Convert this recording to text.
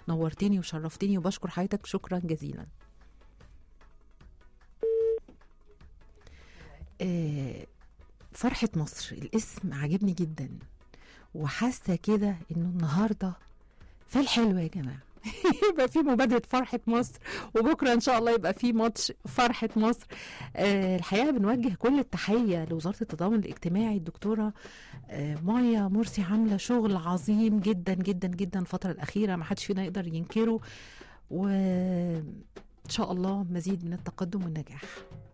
نورتني وشرفتني وبشكر حضرتك شكرا جزيلا آه، فرحة مصر الاسم عجبني جدا وحاسة كده انه النهاردة في الحلوة يا جماعة يبقى في مبادرة فرحة مصر وبكرة إن شاء الله يبقى في ماتش فرحة مصر آه الحقيقة بنوجه كل التحية لوزارة التضامن الاجتماعي الدكتورة آه مايا مرسي عاملة شغل عظيم جدا جدا جدا الفترة الأخيرة ما حدش فينا يقدر ينكره وإن شاء الله مزيد من التقدم والنجاح